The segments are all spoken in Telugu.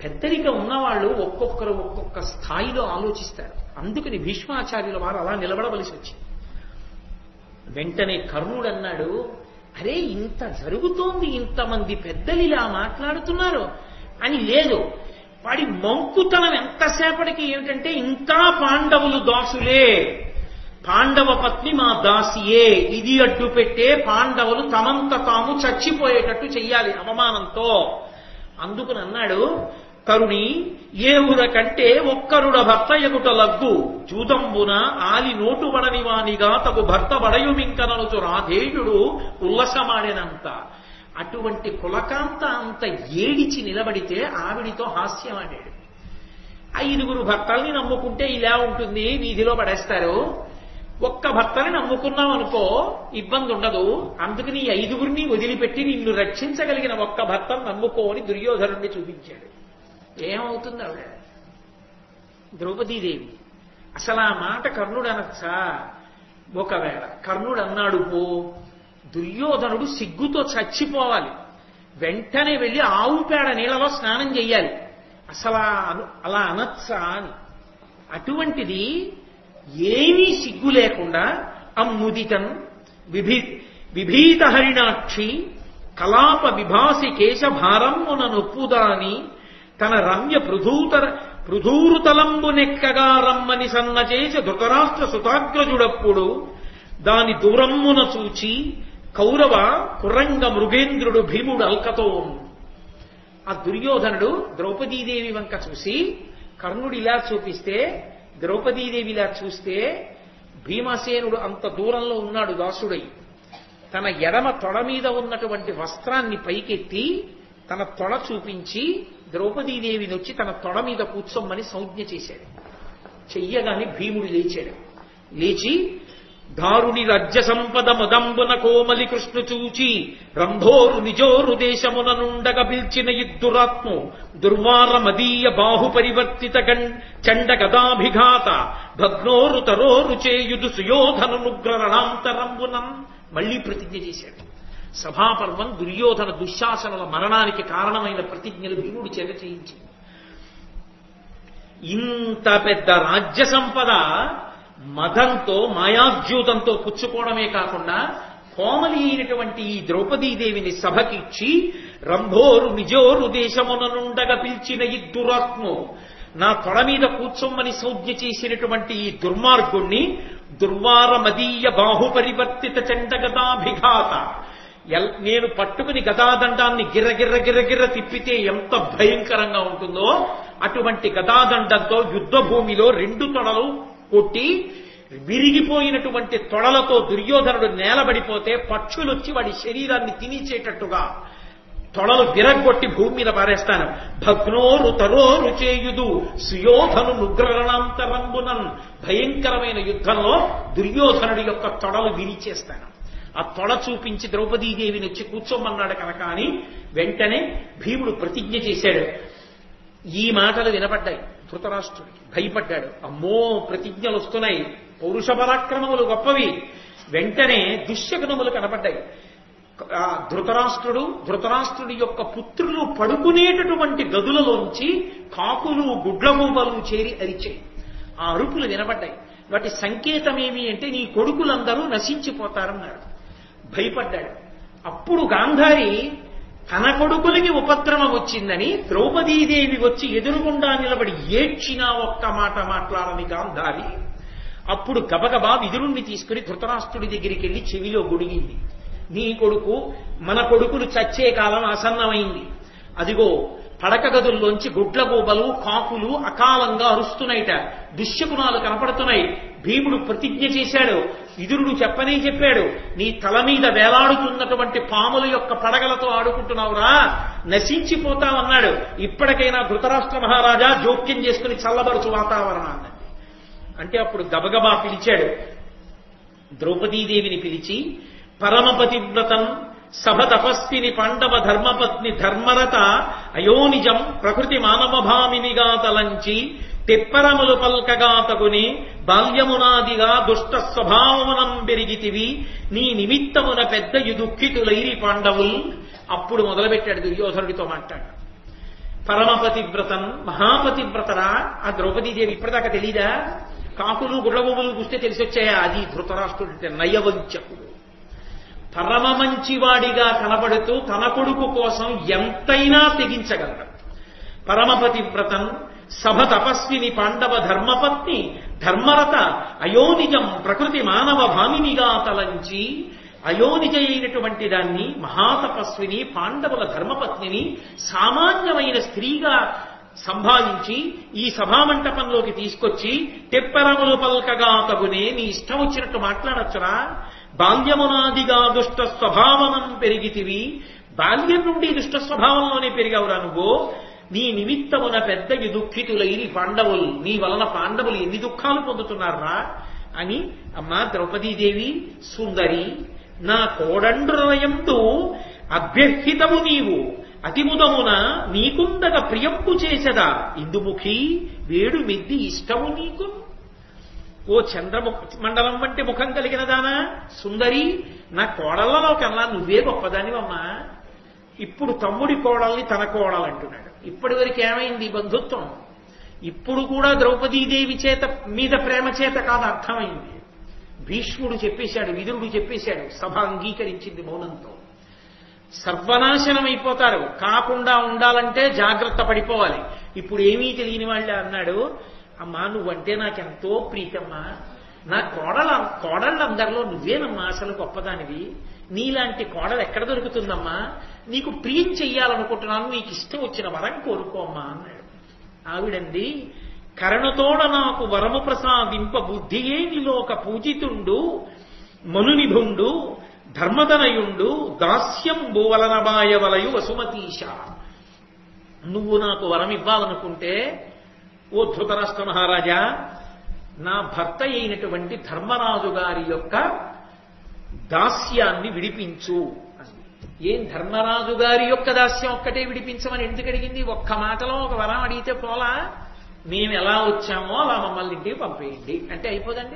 పెద్దరికం ఉన్నవాళ్ళు ఒక్కొక్కరు ఒక్కొక్క స్థాయిలో ఆలోచిస్తారు అందుకని భీష్మాచార్యుల వారు అలా నిలబడవలసి వచ్చింది వెంటనే కర్ణుడు అన్నాడు అరే ఇంత జరుగుతోంది ఇంతమంది పెద్దలు ఇలా మాట్లాడుతున్నారు అని లేదు వాడి మంకుతనం ఎంతసేపటికి ఏమిటంటే ఇంకా పాండవులు దాసులే పాండవ పత్ని మా దాసియే ఇది అడ్డు పెట్టే పాండవులు తమంత తాము చచ్చిపోయేటట్టు చెయ్యాలి అవమానంతో అందుకుని అన్నాడు కరుణి ఏ ఊర కంటే ఒక్కరుడ భర్త ఎగుట లగ్గు జూదంబున ఆలి నోటు వడని వానిగా తగు భర్త వడయుమింకననుచు రాధేయుడు ఉల్లసమాడినంత అటువంటి కులకాంత అంత ఏడిచి నిలబడితే ఆవిడితో హాస్యం ఆడాడు ఐదుగురు భర్తల్ని నమ్ముకుంటే ఇలా ఉంటుంది వీధిలో పడేస్తారు ఒక్క భర్తని నమ్ముకున్నాం అనుకో ఇబ్బంది ఉండదు అందుకని ఈ ఐదుగురిని వదిలిపెట్టి నిన్ను రక్షించగలిగిన ఒక్క భర్తను నమ్ముకో అని దుర్యోధనుడిని చూపించాడు ఏమవుతుంది ఆవిడ ద్రౌపదీదేవి అసలు ఆ మాట కర్ణుడు అనొచ్చా ఒకవేళ కర్ణుడు అన్నాడు పో దుర్యోధనుడు సిగ్గుతో చచ్చిపోవాలి వెంటనే వెళ్ళి ఆవు పేడ నీళ్ళలో స్నానం చెయ్యాలి అసలు ఆ అను- అలా అనొచ్చా అని అటువంటిది ఏమీ సిగ్గు లేకుండా అమ్ముదితం విభీ విభీత హరిణాక్షి కలాప విభాసి కేశభారమ్మున నొప్పుదాని తన రమ్య పృథూతర పృథూరుతలంబు నెక్కగా రమ్మని సన్నచేసి ధృతరాష్ట్ర సుతాగ్రజుడప్పుడు దాని దూరమ్మున చూచి కౌరవ కురంగ మృగేంద్రుడు భీముడు అల్కతో ఆ దుర్యోధనుడు ద్రౌపదీదేవి వంక చూసి కర్ణుడు ఇలా చూపిస్తే ద్రౌపదీదేవి ఇలా చూస్తే భీమసేనుడు అంత దూరంలో ఉన్నాడు దాసుడై తన ఎడమ తొడ మీద ఉన్నటువంటి వస్త్రాన్ని పైకెత్తి తన తొడ చూపించి ద్రౌపదీదేవిని వచ్చి తన తొడ మీద కూర్చోమ్మని సంజ్ఞ చేశాడు చెయ్యగానే భీముడు లేచాడు లేచి దారుని రాజ్య సంపద మదంబున కోమలి కృష్ణ చూచి రంభోరు నిజోరు దేశమున నుండగ పిల్చిన ఇద్దురాత్ము దుర్వార మదీయ బాహు పరివర్తిత గం చండ గదాభిఘాత భగ్నోరు తరోరు చేయుదు సుయోధను నుగ్రరణాంతరంబునం మళ్లీ ప్రతిజ్ఞ చేశాడు సభాపర్వం దుర్యోధన దుశ్శాసనుల మరణానికి కారణమైన ప్రతిజ్ఞలు భీముడు చేత చేయించింది ఇంత పెద్ద రాజ్య సంపద మదంతో మాయాద్యూతంతో పుచ్చుకోవడమే కాకుండా కోమలి అయినటువంటి ఈ ద్రౌపదీదేవిని సభకిచ్చి రంభోరు నిజోరు దేశమున నుండగా పిలిచిన ఈ దురాత్ము నా తొడ మీద కూర్చోమ్మని సంజ్ఞ చేసినటువంటి ఈ దుర్మార్గుణ్ణి దుర్వార మదీయ బాహుపరివర్తిత చండగదాభిఘాత ఎల్- నేను పట్టుకుని గదాదండాన్ని గిర్రగిర్ర గిర్రగిర్ర తిప్పితే ఎంత భయంకరంగా ఉంటుందో అటువంటి గదాదండంతో యుద్ధ భూమిలో రెండు తొడలు కొట్టి విరిగిపోయినటువంటి తొడలతో దుర్యోధనుడు నేలబడిపోతే పక్షులొచ్చి వాడి శరీరాన్ని తినిచేటట్టుగా తొడలు విరగ్గొట్టి భూమి మీద పారేస్తాను భగ్నోరు తరోరు చేయుదు సుయోధను నుగ్రరణాంతరంబునన్ భయంకరమైన యుద్ధంలో దుర్యోధనుడి యొక్క తొడలు విరిచేస్తాను ఆ తొడ చూపించి ద్రౌపదీదేవిని వచ్చి కూర్చోమన్నాడు కనుక అని వెంటనే భీముడు ప్రతిజ్ఞ చేశాడు ఈ మాటలు వినపడ్డాయి ధృతరాష్ట్రుడికి భయపడ్డాడు అమ్మో ప్రతిజ్ఞలు వస్తున్నాయి పౌరుష పరాక్రమములు గొప్పవి వెంటనే దుశ్శకునములు కనపడ్డాయి ఆ ధృతరాష్ట్రుడు ధృతరాష్ట్రుడి యొక్క పుత్రులు పడుకునేటటువంటి గదులలోంచి కాకులు గుడ్లగూబలు చేరి అరిచాయి ఆ అరుపులు వినపడ్డాయి వాటి సంకేతం ఏమి అంటే నీ కొడుకులందరూ నశించిపోతారన్నాడు భయపడ్డాడు అప్పుడు గాంధారి తన కొడుకులకి ఉపద్రవం వచ్చిందని ద్రౌపదీదేవి వచ్చి ఎదురుగుండా నిలబడి ఏడ్చినా ఒక్క మాట మాట్లాడని గాంధారి అప్పుడు గబగబా విదురుణ్ణి తీసుకుని ధృతరాష్ట్రుడి దగ్గరికి వెళ్ళి చెవిలో గుడిగింది నీ కొడుకు మన కొడుకులు చచ్చే కాలం ఆసన్నమైంది అదిగో పడక గదుల్లోంచి గుడ్లగూబలు కాకులు అకాలంగా అరుస్తున్నాయిట దుశ్శకునాలు కనపడుతున్నాయి భీముడు ప్రతిజ్ఞ చేశాడు విదురుడు చెప్పనే చెప్పాడు నీ తల మీద వేలాడుతున్నటువంటి పాముల యొక్క పడగలతో ఆడుకుంటున్నావురా నశించిపోతావన్నాడు ఇప్పటికైనా ధృతరాష్ట్ర మహారాజా జోక్యం చేసుకుని చల్లబరుచు వాతావరణాన్ని అంటే అప్పుడు గబగబా పిలిచాడు ద్రౌపదీదేవిని పిలిచి పరమపతివ్రతం సభ తపస్విని పాండవ ధర్మపత్ని ధర్మరత అయోనిజం ప్రకృతి మానవభామినిగా తలంచి తెప్పరములు పల్కగా తగుని బాల్యమునాదిగా దుష్ట స్వభావమునం పెరిగితివి నీ నిమిత్తమున పెద్ద దుఃఖితులైరి పాండవుల్ అప్పుడు మొదలుపెట్టాడు దుర్యోధనుడితో మాట్లాడు పరమపతివ్రతం మహాపతివ్రతరా ఆ ద్రౌపదీదేవి ఇప్పటిదాకా తెలీదా కాకులు గుడ్లగోములు చూస్తే తెలిసి వచ్చాయా అది ధృతరాష్ట్రుడు అంటే నయవంచకుడు పరమ మంచివాడిగా కనబడుతూ తన కొడుకు కోసం ఎంతైనా తెగించగలడు పరమపతివ్రతం సభ తపస్విని పాండవ ధర్మపత్ని ధర్మరత అయోనిజం ప్రకృతి మానవ భామినిగా తలంచి అయోనిజ అయినటువంటి దాన్ని మహాతపస్విని పాండవుల ధర్మపత్నిని సామాన్యమైన స్త్రీగా సంభావించి ఈ సభామంటపంలోకి తీసుకొచ్చి తెప్పెరములు పల్కగా తగునే నీ ఇష్టం వచ్చినట్టు మాట్లాడచ్చురా బాల్యమునాదిగా దుష్ట స్వభావనం పెరిగితివి బాల్యం నుండి దుష్ట స్వభావంలోనే పెరిగావురా నువ్వు నీ నిమిత్తమున పెద్దగి దుఃఖితులైరి పాండవులు నీ వలన పాండవులు ఎన్ని దుఃఖాలు పొందుతున్నారా అని అమ్మా ద్రౌపదీదేవి సుందరి నా కోడండ్రయందు అభ్యర్థితము నీవు అతిముదమున నీకుందగ ప్రియంపు చేసదా ఇందుముఖి వేడు మిద్ది ఇష్టము నీకు ఓ చంద్రముఖ మండలం వంటి ముఖం కలిగిన దానా సుందరి నా కోడళ్లలో కల్లా నువ్వే గొప్పదానివమ్మా ఇప్పుడు తమ్ముడి కోడల్ని తన కోడలు అంటున్నాడు ఇప్పటి వరకు ఏమైంది ఈ బంధుత్వం ఇప్పుడు కూడా ద్రౌపదీదేవి చేత మీద ప్రేమ చేత కాదు అర్థమైంది భీష్ముడు చెప్పేశాడు విదురుడు చెప్పేశాడు సభ అంగీకరించింది మౌనంతో సర్వనాశనం అయిపోతారు కాకుండా ఉండాలంటే జాగ్రత్త పడిపోవాలి ఇప్పుడు ఏమీ తెలియని వాళ్ళే అన్నాడు అమ్మా నువ్వంటే నాకెంతో ప్రీతమ్మా నా కోడల కోడళ్ళందరిలో నువ్వేనమ్మా అసలు గొప్పదానివి నీలాంటి కోడలు ఎక్కడ దొరుకుతుందమ్మా నీకు ప్రియం చెయ్యాలనుకుంటున్నాను నీకు ఇష్టం వచ్చిన వరం కోరుకోమ్మా అన్నాడు ఆవిడంది కరణతోడ నాకు వరము ప్రసాదింప బుద్ధియే నిలోక పూజితుండు మనునిభుండు ధర్మదనయుండు దాస్యం బోవలనబాయవలయు వసుమతీశ నువ్వు నాకు వరం ఇవ్వాలనుకుంటే ఓ ధృతరాష్ట్ర మహారాజా నా భర్త అయినటువంటి ధర్మరాజు గారి యొక్క దాస్యాన్ని విడిపించు అంది. ఏం ధర్మరాజు గారి యొక్క దాస్యం ఒక్కటే విడిపించమని ఎందుకు అడిగింది ఒక్క మాటలో ఒక వరం అడిగితే పోలా మేము ఎలా వచ్చామో అలా మమ్మల్ని ఇంటికి పంపేయండి అంటే అయిపోదండి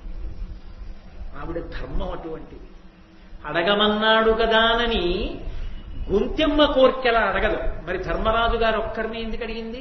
ఆవిడ ధర్మం అటువంటిది అడగమన్నాడు కదానని గుంతెమ్మ కోర్కెలా అడగదు మరి ధర్మరాజు గారు ఒక్కరిని ఎందుకు అడిగింది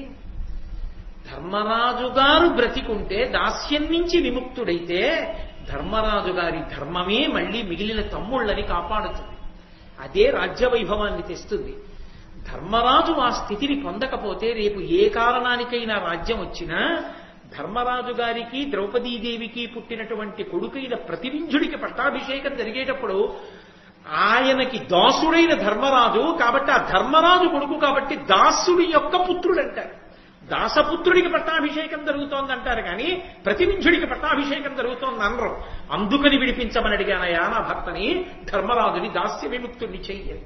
ధర్మరాజు గారు బ్రతికుంటే దాస్యం నుంచి విముక్తుడైతే ధర్మరాజు గారి ధర్మమే మళ్ళీ మిగిలిన తమ్ముళ్ళని కాపాడుతుంది అదే రాజ్య వైభవాన్ని తెస్తుంది ధర్మరాజు ఆ స్థితిని పొందకపోతే రేపు ఏ కారణానికైనా రాజ్యం వచ్చినా ధర్మరాజు గారికి ద్రౌపదీదేవికి పుట్టినటువంటి కొడుకైన ప్రతివింజుడికి పట్టాభిషేకం జరిగేటప్పుడు ఆయనకి దాసుడైన ధర్మరాజు కాబట్టి ఆ ధర్మరాజు కొడుకు కాబట్టి దాసుడి యొక్క పుత్రుడు అంటారు దాసపుత్రుడికి పట్టాభిషేకం జరుగుతోందంటారు కానీ ప్రతివింజుడికి పట్టాభిషేకం జరుగుతోంది అనరు అందుకని విడిపించమని అడిగానయా నా భర్తని ధర్మరాజుని దాస్య విముక్తుడిని చెయ్యండి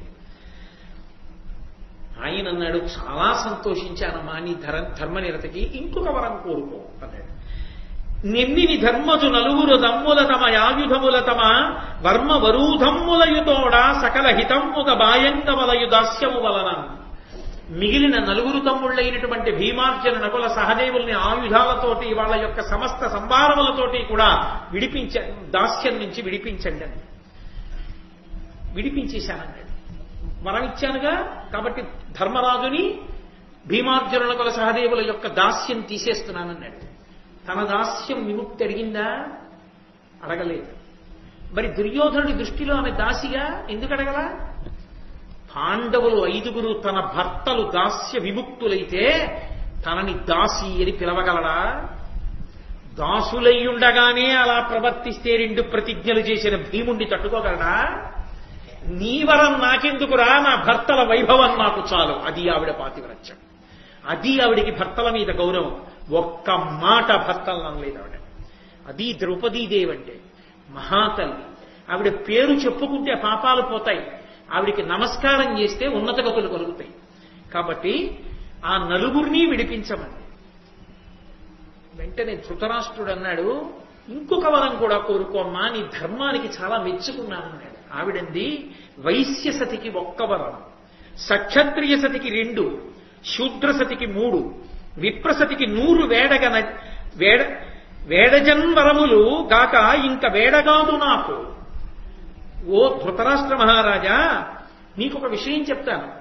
ఆయన అన్నాడు చాలా సంతోషించానమ్మా నీ ధర ధర్మనిరతకి ఇంకొక వరం కోరుకో అన్నాడు నెమ్మిని ధర్మజు నలుగురు దమ్ముల తమ యాయుధముల తమ వర్మ వరూధమ్ములయుతోడ సకల హితమ్ముగ బాయంగవలయు దాస్యము వలన మిగిలిన నలుగురు తమ్ముళ్ళైనటువంటి భీమార్జన నకుల సహదేవుల్ని ఆయుధాలతోటి వాళ్ళ యొక్క సమస్త సంభారములతోటి కూడా విడిపించ దాస్యం నుంచి విడిపించండి అని విడిపించేశానన్నాడు వరం ఇచ్చానుగా కాబట్టి ధర్మరాజుని భీమార్జునుల కుల సహదేవుల యొక్క దాస్యం తీసేస్తున్నానన్నాడు తన దాస్యం విముక్తి అడిగిందా అడగలేదు మరి దుర్యోధనుడి దృష్టిలో ఆమె దాసిగా ఎందుకు అడగలా పాండవులు ఐదుగురు తన భర్తలు దాస్య విముక్తులైతే తనని దాసి అని పిలవగలడా దాసులయ్యుండగానే అలా ప్రవర్తిస్తే రెండు ప్రతిజ్ఞలు చేసిన భీముణ్ణి తట్టుకోగలడా నీ వరం నాకెందుకురా నా భర్తల వైభవం నాకు చాలు అది ఆవిడ పాతివ్రత్యం అది ఆవిడికి భర్తల మీద గౌరవం ఒక్క మాట భర్తలు అనలేదు ఆవిడ అది ద్రౌపదీదేవి అంటే మహాతల్లి ఆవిడ పేరు చెప్పుకుంటే పాపాలు పోతాయి ఆవిడికి నమస్కారం చేస్తే ఉన్నత గతులు కలుగుతాయి కాబట్టి ఆ నలుగురిని విడిపించమండి వెంటనే ధృతరాష్ట్రుడు అన్నాడు ఇంకొక వరం కూడా కోరుకోమ్మా నీ ధర్మానికి చాలా మెచ్చుకున్నాను అన్నాడు ఆవిడంది వైశ్య సతికి ఒక్క వరం సక్షత్రియ సతికి రెండు శూద్ర సతికి మూడు విప్రసతికి నూరు వేడగన వేడ వేడజన్వరములు గాక ఇంక వేడగాదు నాకు ఓ ధృతరాష్ట్ర మహారాజా నీకు ఒక విషయం చెప్తాను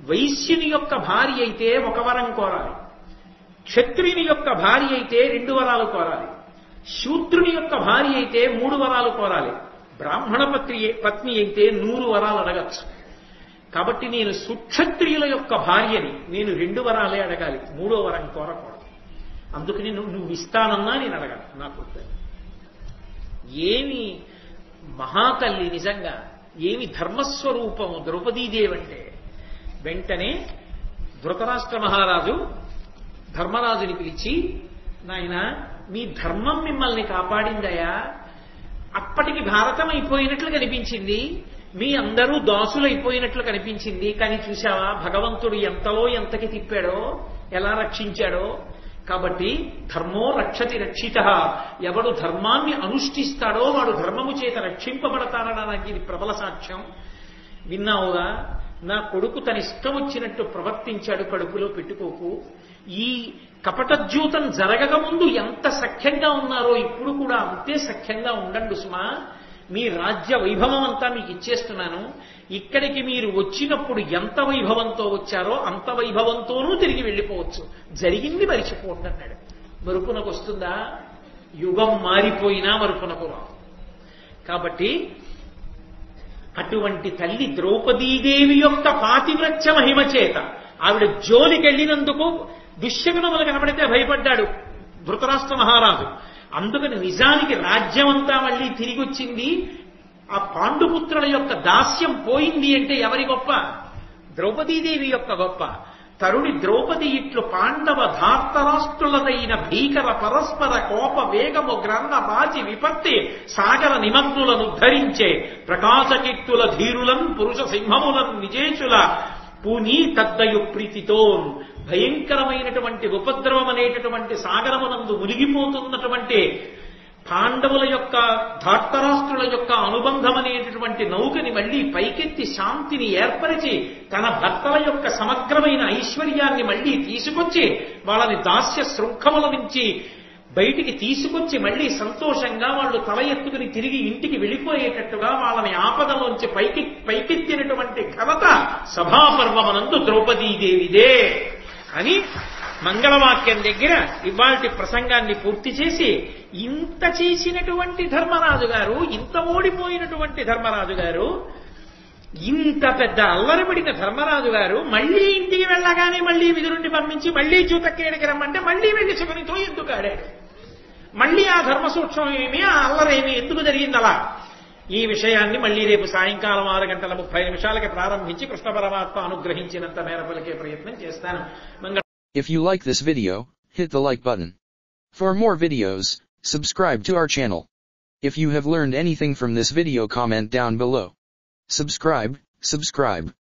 వైశ్యుని యొక్క భార్య అయితే ఒక వరం కోరాలి క్షత్రియుని యొక్క భార్య అయితే రెండు వరాలు కోరాలి శూద్రుని యొక్క భార్య అయితే మూడు వరాలు కోరాలి బ్రాహ్మణ పత్రి పత్ని అయితే నూరు వరాలు అడగచ్చు కాబట్టి నేను సుక్షత్రియుల యొక్క భార్యని నేను రెండు వరాలే అడగాలి మూడో వరం కోరకూడదు అందుకని నువ్వు నువ్వు ఇస్తానన్నా నేను అడగాలి నాకు వద్దని. ఏమి మహాతల్లి నిజంగా ఏమి ధర్మస్వరూపము ద్రౌపదీదేవి అంటే వెంటనే ధృతరాష్ట్ర మహారాజు ధర్మరాజుని పిలిచి నాయన మీ ధర్మం మిమ్మల్ని కాపాడిందయా అప్పటికి భారతం అయిపోయినట్లు కనిపించింది మీ అందరూ దాసులైపోయినట్లు కనిపించింది కానీ చూశావా భగవంతుడు ఎంతలో ఎంతకి తిప్పాడో ఎలా రక్షించాడో కాబట్టి ధర్మో రక్షతి రక్షిత ఎవడు ధర్మాన్ని అనుష్ఠిస్తాడో వాడు ధర్మము చేత రక్షింపబడతాడనడానికి ఇది ప్రబల సాక్ష్యం విన్నావుగా నా కొడుకు తన ఇష్టం వచ్చినట్టు ప్రవర్తించాడు కడుపులో పెట్టుకోకు ఈ కపటద్యూతం జరగక ముందు ఎంత సఖ్యంగా ఉన్నారో ఇప్పుడు కూడా అంతే సఖ్యంగా ఉండండి సుమా మీ రాజ్య వైభవం అంతా మీకు ఇచ్చేస్తున్నాను ఇక్కడికి మీరు వచ్చినప్పుడు ఎంత వైభవంతో వచ్చారో అంత వైభవంతోనూ తిరిగి వెళ్ళిపోవచ్చు జరిగింది మరిచిపోండి అన్నాడు మరుపునకు వస్తుందా యుగం మారిపోయినా మరుపునకు రావు కాబట్టి అటువంటి తల్లి ద్రౌపదీదేవి యొక్క పాతివ్రత్య మహిమ చేత ఆవిడ జోలికెళ్ళినందుకు దుశ్శకునములు కనబడితే భయపడ్డాడు ధృతరాష్ట్ర మహారాజు అందుకని నిజానికి రాజ్యమంతా మళ్ళీ తిరిగి వచ్చింది ఆ పాండుపుత్రుల యొక్క దాస్యం పోయింది అంటే ఎవరి గొప్ప ద్రౌపదీదేవి యొక్క గొప్ప తరుణి ద్రౌపది ఇట్లు పాండవ ధార్తరాష్ట్రులదైన భీకర పరస్పర కోప వేగము గ్రంథ బాచి విపత్తి సాగర నిమగ్నులను ధరించే ప్రకాశకిత్తుల ధీరులన్ పురుష సింహములన్ నిజేషుల పూనీ తద్దయు ప్రీతితోన్ భయంకరమైనటువంటి ఉపద్రవం అనేటటువంటి సాగరమునందు మునిగిపోతున్నటువంటి పాండవుల యొక్క ధార్తరాష్ట్రుల యొక్క అనుబంధం అనేటటువంటి నౌకని మళ్ళీ పైకెత్తి శాంతిని ఏర్పరిచి తన భర్తల యొక్క సమగ్రమైన ఐశ్వర్యాన్ని మళ్ళీ తీసుకొచ్చి వాళ్ళని దాస్య శృంఖముల నుంచి బయటికి తీసుకొచ్చి మళ్ళీ సంతోషంగా వాళ్ళు తల ఎత్తుకుని తిరిగి ఇంటికి వెళ్ళిపోయేటట్టుగా వాళ్ళని ఆపదలోంచి పైకి పైకెత్తినటువంటి ఘనత సభాపర్వమనందు ద్రౌపదీదేవిదే అని మంగళవాక్యం దగ్గర ఇవాల్టి ప్రసంగాన్ని పూర్తి చేసి ఇంత చేసినటువంటి ధర్మరాజు గారు ఇంత ఓడిపోయినటువంటి ధర్మరాజు గారు ఇంత పెద్ద అల్లరిపడిన ధర్మరాజు గారు మళ్ళీ ఇంటికి వెళ్ళగానే మళ్ళీ విధులుండి పంపించి మళ్ళీ జూతక్కేడికి రమ్మంటే మళ్ళీ వెళ్ళి శకునితో ఎందుకు ఆడాడు మళ్ళీ ఆ ధర్మ సూక్ష్మం ఏమి ఆ అల్లరేమి ఎందుకు జరిగింది అలా ఈ విషయాన్ని మళ్ళీ రేపు సాయంకాలం ఆరు గంటల ముప్పై నిమిషాలకి ప్రారంభించి కృష్ణ పరమాత్మ అనుగ్రహించినంత మేర పలికే ప్రయత్నం చేస్తాను మంగళ If you like this video, hit the like button. For more videos, subscribe to our channel. If you have learned anything from this video comment down below. Subscribe, subscribe.